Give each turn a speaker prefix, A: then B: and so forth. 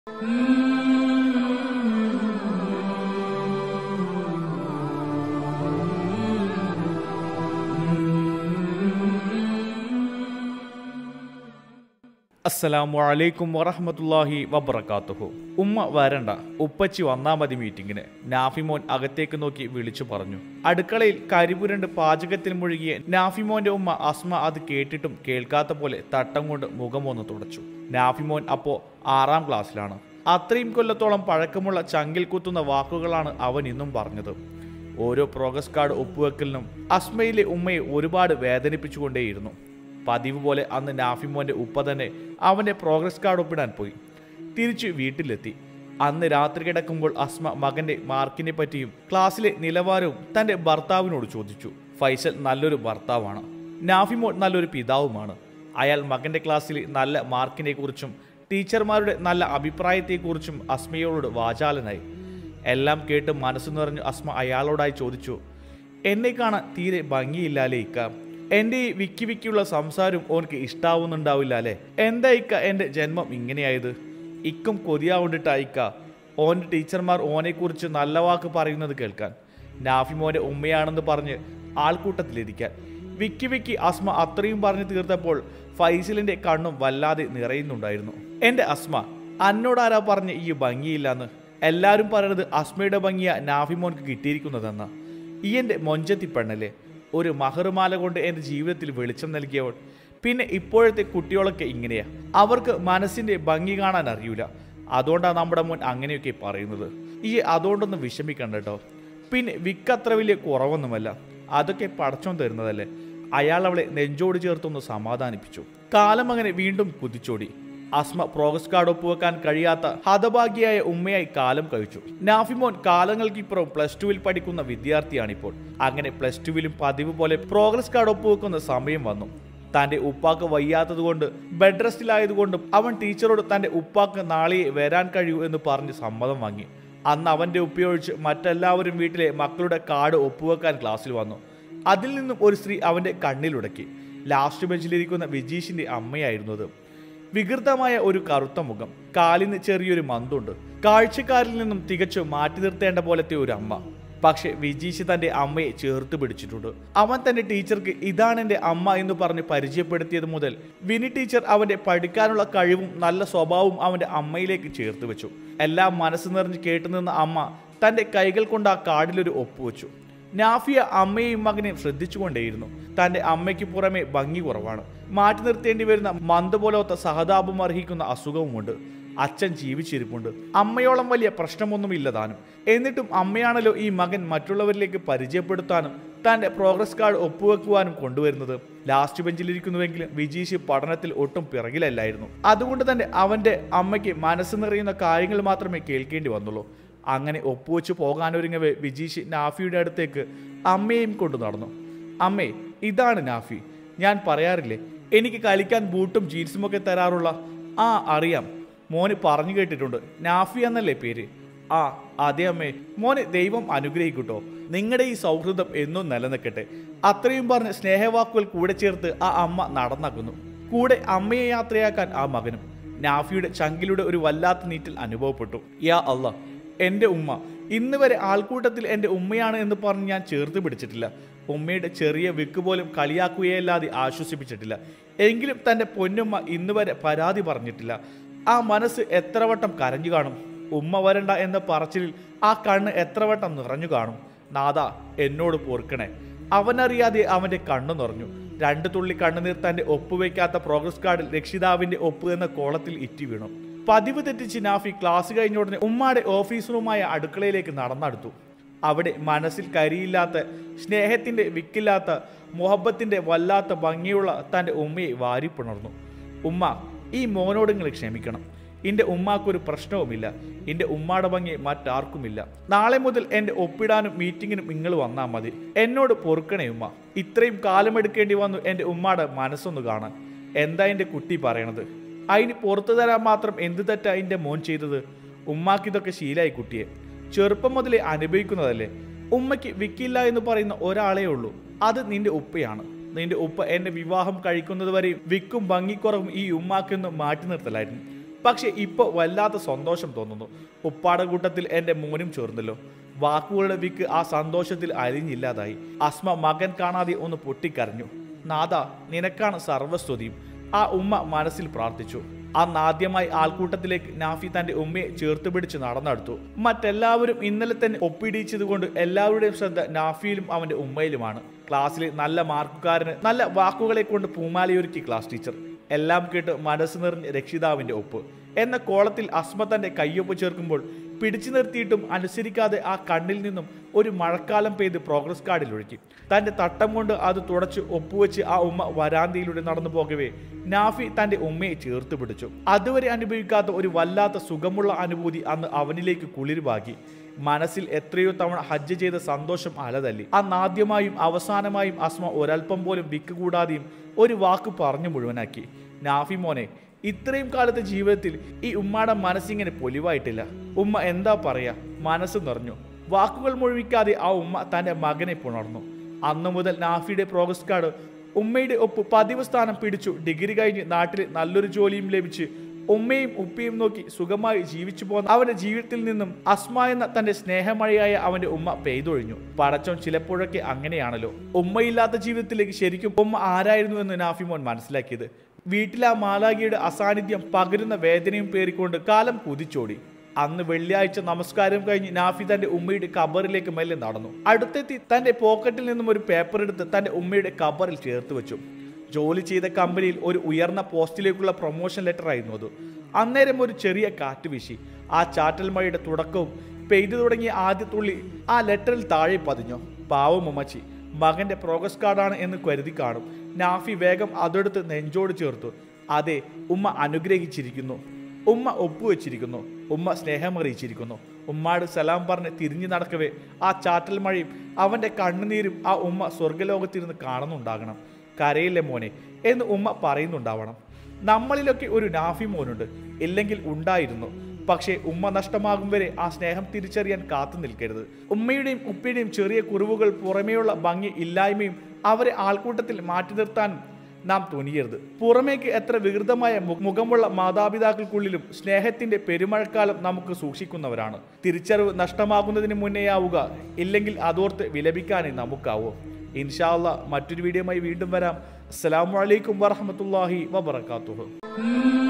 A: അസ്സലാമു അലൈക്കും വറഹമത്തല്ലാഹി വബർക്കാത്തുഹു ഉമ്മ വരണ്ട ഉപ്പച്ചി വന്നാ മതി മീറ്റിങ്ങിന് നാഫിമോൻ അകത്തേക്ക് നോക്കി വിളിച്ചു പറഞ്ഞു അടുക്കളയിൽ കരിപുരണ്ട് പാചകത്തിൽ മുഴുകിയ നാഫിമോന്റെ ഉമ്മ അസ്മ അത് കേട്ടിട്ടും കേൾക്കാത്ത പോലെ തട്ടം കൊണ്ട് മുഖമൊന്ന് തുടച്ചു നാഫിമോൻ അപ്പോ ആറാം ക്ലാസ്സിലാണ് അത്രയും കൊല്ലത്തോളം പഴക്കമുള്ള ചങ്കിൽ കുത്തുന്ന വാക്കുകളാണ് അവൻ ഇന്നും പറഞ്ഞത് ഓരോ പ്രോഗ്രസ് കാർഡ് ഒപ്പുവെക്കലിനും അസ്മയിലെ ഉമ്മയെ ഒരുപാട് വേദനിപ്പിച്ചുകൊണ്ടേയിരുന്നു പതിവ് പോലെ അന്ന് നാഫിമോന്റെ ഉപ്പ തന്നെ അവന്റെ പ്രോഗ്രസ് കാർഡ് ഒപ്പിടാൻ പോയി തിരിച്ചു വീട്ടിലെത്തി അന്ന് രാത്രി കിടക്കുമ്പോൾ അസ്മ മകന്റെ മാർക്കിനെ പറ്റിയും ക്ലാസ്സിലെ നിലവാരവും തന്റെ ഭർത്താവിനോട് ചോദിച്ചു ഫൈസൽ നല്ലൊരു ഭർത്താവാണ് നാഫിമോൻ നല്ലൊരു പിതാവുമാണ് അയാൾ മകന്റെ ക്ലാസ്സിൽ നല്ല മാർക്കിനെ കുറിച്ചും ടീച്ചർമാരുടെ നല്ല അഭിപ്രായത്തെക്കുറിച്ചും അസ്മയോട് വാചാലനായി എല്ലാം കേട്ട് മനസ്സു നിറഞ്ഞു അസ്മ അയാളോടായി ചോദിച്ചു എന്നെ കാണാൻ തീരെ ഭംഗിയില്ലാലേ ഇക്ക എൻ്റെ ഈ വിക്കി വിക്കിയുള്ള സംസാരം ഓനക്ക് ഇഷ്ടാവുന്നുണ്ടാവില്ല അല്ലേ എന്താ ഇക്ക എൻ്റെ ജന്മം ഇങ്ങനെയായത് ഇക്കും കൊതിയാവുണ്ടിട്ടായിക്ക ഓൻ്റെ ടീച്ചർമാർ ഓനെക്കുറിച്ച് നല്ല വാക്ക് പറയുന്നത് കേൾക്കാൻ നാഫിമോൻ്റെ ഉമ്മയാണെന്ന് പറഞ്ഞ് ആൾക്കൂട്ടത്തിലിരിക്കാൻ വിക്കി വിക്കി അസ്മ അത്രയും പറഞ്ഞു തീർത്തപ്പോൾ ഫൈസലിന്റെ കണ്ണും വല്ലാതെ നിറയുന്നുണ്ടായിരുന്നു എൻ്റെ അസ്മ അന്നോടാരാ പറഞ്ഞ് ഈ ഭംഗിയില്ലാന്ന് എല്ലാവരും പറയണത് അസ്മയുടെ ഭംഗിയ നാഫിമോൻക്ക് കിട്ടിയിരിക്കുന്നതെന്ന ഈ എൻ്റെ മൊഞ്ചത്തി പെണ്ണല്ലേ ഒരു മഹറുമാല കൊണ്ട് എൻ്റെ ജീവിതത്തിൽ വെളിച്ചം നൽകിയവൾ പിന്നെ ഇപ്പോഴത്തെ കുട്ടികളൊക്കെ ഇങ്ങനെയാ അവർക്ക് മനസ്സിന്റെ ഭംഗി കാണാൻ അറിയൂല അതുകൊണ്ടാണ് നമ്മുടെ മുൻ അങ്ങനെയൊക്കെ പറയുന്നത് ഈ അതുകൊണ്ടൊന്നും വിഷമിക്കണ്ട കേട്ടോ പിന്നെ വിക്കത്ര വലിയ കുറവൊന്നുമല്ല അതൊക്കെ പടച്ചോൻ തരുന്നതല്ലേ അയാൾ അവളെ നെഞ്ചോട് ചേർത്തൊന്ന് സമാധാനിപ്പിച്ചു കാലം അങ്ങനെ വീണ്ടും കുതിച്ചോടി അസ്മ പ്രോഗ്രസ് കാർഡ് ഒപ്പുവെക്കാൻ കഴിയാത്ത ഹതഭാഗ്യയായ ഉമ്മയായി കാലം കഴിച്ചു നാഫിമോൻ കാലങ്ങൾക്കിപ്പുറം പ്ലസ് ടുവിൽ പഠിക്കുന്ന വിദ്യാർത്ഥിയാണിപ്പോൾ അങ്ങനെ പ്ലസ് ടുവിലും പതിവ് പോലെ പ്രോഗ്രസ് കാർഡ് ഒപ്പുവെക്കുന്ന സമയം വന്നു തന്റെ ഉപ്പാക്ക് വയ്യാത്തതുകൊണ്ട് ബെഡ് റെസ്റ്റിലായതുകൊണ്ടും അവൻ ടീച്ചറോട് തന്റെ ഉപ്പാക്ക് നാളെ വരാൻ കഴിയൂ എന്ന് പറഞ്ഞ് സമ്മതം വാങ്ങി അന്ന് അവന്റെ ഉപ്പയൊഴിച്ച് മറ്റെല്ലാവരും വീട്ടിലെ മക്കളുടെ കാർഡ് ഒപ്പുവെക്കാൻ ക്ലാസ്സിൽ വന്നു അതിൽ നിന്നും ഒരു സ്ത്രീ അവന്റെ കണ്ണിലുടക്കി ലാസ്റ്റ് ബെഞ്ചിലിരിക്കുന്ന വിജീഷിന്റെ അമ്മയായിരുന്നു അത് വികൃതമായ ഒരു കറുത്ത മുഖം കാലിന് ചെറിയൊരു മന്തുണ്ട് കാഴ്ചക്കാരിൽ നിന്നും തികച്ചു മാറ്റി നിർത്തേണ്ട പോലത്തെ ഒരു അമ്മ പക്ഷെ വിജീഷ് തന്റെ അമ്മയെ ചേർത്ത് പിടിച്ചിട്ടുണ്ട് അവൻ തന്റെ ടീച്ചർക്ക് ഇതാണ് എന്റെ അമ്മ എന്ന് പറഞ്ഞ് പരിചയപ്പെടുത്തിയത് മുതൽ വിനി ടീച്ചർ അവന്റെ പഠിക്കാനുള്ള കഴിവും നല്ല സ്വഭാവവും അവന്റെ അമ്മയിലേക്ക് ചേർത്ത് വെച്ചു എല്ലാം മനസ്സ് നിറഞ്ഞ് കേട്ടുനിന്ന അമ്മ തന്റെ കൈകൾ കൊണ്ട് ആ കാർഡിലൊരു ഒപ്പുവെച്ചു നാഫിയ അമ്മയെയും മകനെയും ശ്രദ്ധിച്ചുകൊണ്ടേയിരുന്നു തന്റെ അമ്മയ്ക്ക് പുറമെ ഭംഗി കുറവാണ് മാറ്റി നിർത്തേണ്ടി വരുന്ന മന്ത് പോലത്തെ സഹതാപം അർഹിക്കുന്ന അസുഖവുമുണ്ട് അച്ഛൻ ജീവിച്ചിരിപ്പുണ്ട് അമ്മയോളം വലിയ പ്രശ്നമൊന്നുമില്ല താനും എന്നിട്ടും അമ്മയാണല്ലോ ഈ മകൻ മറ്റുള്ളവരിലേക്ക് പരിചയപ്പെടുത്താനും തന്റെ പ്രോഗ്രസ് കാർഡ് ഒപ്പുവെക്കുവാനും കൊണ്ടുവരുന്നത് ലാസ്റ്റ് ബെഞ്ചിലിരിക്കുന്നുവെങ്കിലും വിജീഷ് പഠനത്തിൽ ഒട്ടും പിറകിലല്ലായിരുന്നു അതുകൊണ്ട് തന്നെ അവന്റെ അമ്മയ്ക്ക് മനസ്സ് നിറയുന്ന കാര്യങ്ങൾ മാത്രമേ കേൾക്കേണ്ടി വന്നുള്ളൂ അങ്ങനെ ഒപ്പുവെച്ച് പോകാനൊരുങ്ങവേ വിജീഷ് നാഫിയുടെ അടുത്തേക്ക് അമ്മയെയും കൊണ്ടു നടന്നു അമ്മേ ഇതാണ് നാഫി ഞാൻ പറയാറില്ലേ എനിക്ക് കളിക്കാൻ ബൂട്ടും ജീൻസും ഒക്കെ തരാറുള്ള ആ അറിയാം മോന് പറഞ്ഞു കേട്ടിട്ടുണ്ട് നാഫി എന്നല്ലേ പേര് ആ അതെ അമ്മേ മോനെ ദൈവം അനുഗ്രഹിക്കട്ടോ നിങ്ങളുടെ ഈ സൗഹൃദം എന്നും നിലനിൽക്കട്ടെ അത്രയും പറഞ്ഞ് സ്നേഹവാക്കുകൾ കൂടെ ചേർത്ത് ആ അമ്മ നടന്നാക്കുന്നു കൂടെ അമ്മയെ യാത്രയാക്കാൻ ആ മകനും നാഫിയുടെ ചങ്കിലൂടെ ഒരു വല്ലാത്ത നീറ്റൽ അനുഭവപ്പെട്ടു യാ അല്ല എൻ്റെ ഉമ്മ ഇന്ന് വരെ ആൾക്കൂട്ടത്തിൽ എൻ്റെ ഉമ്മയാണ് എന്ന് പറഞ്ഞ് ഞാൻ ചേർത്ത് പിടിച്ചിട്ടില്ല ഉമ്മയുടെ ചെറിയ വിക്ക് പോലും കളിയാക്കുകയല്ലാതെ ആശ്വസിപ്പിച്ചിട്ടില്ല എങ്കിലും തൻ്റെ പൊന്നുമ്മ ഇന്ന് വരെ പരാതി പറഞ്ഞിട്ടില്ല ആ മനസ്സ് എത്ര വട്ടം കരഞ്ഞു കാണും ഉമ്മ വരണ്ട എന്ന പറച്ചിലിൽ ആ കണ്ണ് എത്ര വട്ടം നിറഞ്ഞു കാണും നാദ എന്നോട് പൊറുക്കണേ അവനറിയാതെ അവന്റെ കണ്ണു നിറഞ്ഞു രണ്ട് തുള്ളി കണ്ണുനീർ തന്റെ ഒപ്പുവെക്കാത്ത പ്രോഗ്രസ് കാർഡിൽ രക്ഷിതാവിന്റെ ഒപ്പ് എന്ന കോളത്തിൽ ഇറ്റി വീണു പതിവ് തെറ്റിച്ച് നാഫി ക്ലാസ് കഴിഞ്ഞ ഉടനെ ഉമ്മാടെ ഓഫീസ് റൂമായ അടുക്കളയിലേക്ക് നടന്നെടുത്തു അവിടെ മനസ്സിൽ കരിയില്ലാത്ത സ്നേഹത്തിന്റെ വിക്കില്ലാത്ത മുഹബത്തിന്റെ വല്ലാത്ത ഭംഗിയുള്ള തന്റെ ഉമ്മയെ വാരിപ്പുണർന്നു ഉമ്മ ഈ മോനോട് നിങ്ങൾ ക്ഷമിക്കണം എൻ്റെ ഉമ്മാക്കൊരു പ്രശ്നവുമില്ല എൻ്റെ ഉമ്മാടെ ഭംഗി മറ്റാർക്കുമില്ല നാളെ മുതൽ എൻ്റെ ഒപ്പിടാനും മീറ്റിങ്ങിനും നിങ്ങൾ വന്നാൽ മതി എന്നോട് പൊറുക്കണേ ഉമ്മ ഇത്രയും കാലമെടുക്കേണ്ടി വന്നു എൻ്റെ ഉമ്മാടെ മനസ്സൊന്ന് കാണാൻ എന്താ എൻ്റെ കുട്ടി പറയണത് അതിന് പുറത്തു തരാൻ മാത്രം എന്ത് തെറ്റാ എൻ്റെ മോൻ ചെയ്തത് ഉമ്മാക്ക് ഇതൊക്കെ ശീലായി കുട്ടിയെ ചെറുപ്പം മുതലേ അനുഭവിക്കുന്നതല്ലേ ഉമ്മയ്ക്ക് വിക്കില്ല എന്ന് പറയുന്ന ഒരാളേ ഉള്ളൂ അത് നിന്റെ ഉപ്പയാണ് നിന്റെ ഉപ്പ എന്നെ വിവാഹം കഴിക്കുന്നത് വരെയും വിക്കും ഭംഗിക്കുറവും ഈ ഉമ്മാക്കൊന്ന് മാറ്റി നിർത്തലായിരുന്നു പക്ഷെ ഇപ്പോൾ വല്ലാത്ത സന്തോഷം തോന്നുന്നു ഉപ്പാടെ കൂട്ടത്തിൽ എൻ്റെ മോനും ചേർന്നല്ലോ വാക്കുകളുടെ വിക്ക് ആ സന്തോഷത്തിൽ അരിഞ്ഞില്ലാതായി അസ്മ മകൻ കാണാതെ ഒന്ന് പൊട്ടിക്കരഞ്ഞു നാഥ നിനക്കാണ് സർവസ്തുതിയും ആ ഉമ്മ മനസ്സിൽ പ്രാർത്ഥിച്ചു അന്ന് ആദ്യമായി ആൾക്കൂട്ടത്തിലേക്ക് നാഫി തന്റെ ഉമ്മയെ ചേർത്ത് പിടിച്ച് നടന്നെടുത്തു മറ്റെല്ലാവരും ഇന്നലെ തന്നെ ഒപ്പിടിച്ചതുകൊണ്ട് എല്ലാവരുടെയും ശ്രദ്ധ നാഫിയിലും അവന്റെ ഉമ്മയിലുമാണ് ക്ലാസ്സിലെ നല്ല മാർക്കുകാരന് നല്ല വാക്കുകളെ കൊണ്ട് പൂമാലയൊരുക്കി ക്ലാസ് ടീച്ചർ എല്ലാം കേട്ട് മനസ്സ് നിറഞ്ഞ് രക്ഷിതാവിന്റെ ഒപ്പ് എന്ന കോളത്തിൽ അസ്മ തന്റെ കയ്യൊപ്പ് ചേർക്കുമ്പോൾ പിടിച്ചു നിർത്തിയിട്ടും അനുസരിക്കാതെ ആ കണ്ണിൽ നിന്നും ഒരു മഴക്കാലം പെയ്ത് പ്രോഗ്രസ് കാർഡിൽ ഒഴുക്കി തന്റെ തട്ടം കൊണ്ട് അത് തുടച്ച് ഒപ്പുവെച്ച് ആ ഉമ്മ വരാന്തയിലൂടെ നടന്നു പോകവേ നാഫി തന്റെ ഉമ്മയെ ചേർത്ത് പിടിച്ചു അതുവരെ അനുഭവിക്കാത്ത ഒരു വല്ലാത്ത സുഖമുള്ള അനുഭൂതി അന്ന് അവനിലേക്ക് കുളിരുവാകി മനസ്സിൽ എത്രയോ തവണ ഹജ്ജ് ചെയ്ത സന്തോഷം അലതല്ലി അന്ന് ആദ്യമായും അവസാനമായും അസ്മ ഒരൽപ്പം പോലും വിക്ക് കൂടാതെയും ഒരു വാക്ക് പറഞ്ഞു മുഴുവനാക്കി നാഫി മോനെ ഇത്രയും കാലത്തെ ജീവിതത്തിൽ ഈ ഉമ്മയുടെ മനസ്സിങ്ങനെ പൊലിവായിട്ടില്ല ഉമ്മ എന്താ പറയാ മനസ്സ് നിറഞ്ഞു വാക്കുകൾ മുഴുവിക്കാതെ ആ ഉമ്മ തന്റെ മകനെ പുണർന്നു അന്നു മുതൽ നാഫിയുടെ പ്രോഗ്രസ് കാർഡ് ഉമ്മയുടെ ഒപ്പ് പതിവ് സ്ഥാനം പിടിച്ചു ഡിഗ്രി കഴിഞ്ഞ് നാട്ടിൽ നല്ലൊരു ജോലിയും ലഭിച്ച് ഉമ്മയും ഉപ്പയും നോക്കി സുഖമായി ജീവിച്ചു പോകുന്ന അവന്റെ ജീവിതത്തിൽ നിന്നും അസ്മ എന്ന തന്റെ സ്നേഹമഴയായ അവന്റെ ഉമ്മ പെയ്തൊഴിഞ്ഞു പടച്ചോൻ ചിലപ്പോഴൊക്കെ അങ്ങനെയാണല്ലോ ഉമ്മയില്ലാത്ത ജീവിതത്തിലേക്ക് ശരിക്കും ഉമ്മ ആരായിരുന്നു എന്ന് നാഫിമോൻ മനസ്സിലാക്കിയത് വീട്ടിലെ ആ മാലാഖിയുടെ അസാന്നിധ്യം പകരുന്ന വേദനയും പേറിക്കൊണ്ട് കാലം കുതിച്ചോടി അന്ന് വെള്ളിയാഴ്ച നമസ്കാരം കഴിഞ്ഞ് നാഫി തന്റെ ഉമ്മയുടെ കബറിലേക്ക് മെല്ലെ നടന്നു അടുത്തെത്തി തന്റെ പോക്കറ്റിൽ നിന്നും ഒരു പേപ്പർ എടുത്ത് തന്റെ ഉമ്മയുടെ കബറിൽ ചേർത്ത് വെച്ചു ജോലി ചെയ്ത കമ്പനിയിൽ ഒരു ഉയർന്ന പോസ്റ്റിലേക്കുള്ള പ്രൊമോഷൻ ലെറ്റർ ആയിരുന്നു അത് അന്നേരം ഒരു ചെറിയ കാറ്റ് വീശി ആ ചാറ്റൽ മഴയുടെ തുടക്കവും പെയ്തു തുടങ്ങിയ ആദ്യ തുള്ളി ആ ലെറ്ററിൽ താഴെ പതിഞ്ഞു പാവം ഉമ്മച്ചി മകന്റെ പ്രോഗ്രസ് കാർഡാണ് എന്ന് കരുതി കാണും നാഫി വേഗം അതെടുത്ത് നെഞ്ചോട് ചേർത്തു അതെ ഉമ്മ അനുഗ്രഹിച്ചിരിക്കുന്നു ഉമ്മ ഒപ്പുവെച്ചിരിക്കുന്നു ഉമ്മ സ്നേഹമറിയിച്ചിരിക്കുന്നു ഉമ്മാട് സലാം പറഞ്ഞ് തിരിഞ്ഞു നടക്കവേ ആ ചാറ്റൽ മഴയും അവന്റെ കണ്ണുനീരും ആ ഉമ്മ സ്വർഗലോകത്തിരുന്ന് കാണുന്നുണ്ടാകണം കരയില്ലേ മോനെ എന്ന് ഉമ്മ പറയുന്നുണ്ടാവണം നമ്മളിലൊക്കെ ഒരു നാഫി മോനുണ്ട് ഇല്ലെങ്കിൽ ഉണ്ടായിരുന്നു പക്ഷേ ഉമ്മ നഷ്ടമാകും വരെ ആ സ്നേഹം തിരിച്ചറിയാൻ കാത്തു നിൽക്കരുത് ഉമ്മയുടെയും ഉപ്പയുടെയും ചെറിയ കുറവുകൾ പുറമേയുള്ള ഭംഗി ഇല്ലായ്മയും അവരെ ആൾക്കൂട്ടത്തിൽ മാറ്റി നിർത്താൻ നാം തുനിയരുത് പുറമേക്ക് എത്ര വികൃതമായ മു- മുഖമുള്ള മാതാപിതാക്കൾക്കുള്ളിലും സ്നേഹത്തിന്റെ പെരുമഴക്കാലം നമുക്ക് സൂക്ഷിക്കുന്നവരാണ് തിരിച്ചറിവ് നഷ്ടമാകുന്നതിന് മുന്നേയാവുക ഇല്ലെങ്കിൽ അതോർത്ത് വിലപിക്കാനേ നമുക്കാവൂ ഇൻഷാല്ല മറ്റൊരു വീഡിയോയുമായി വീണ്ടും വരാം അസ്സലാമു അലൈക്കും വറഹമത്തല്ലാഹി വബർക്കാത്തുഹു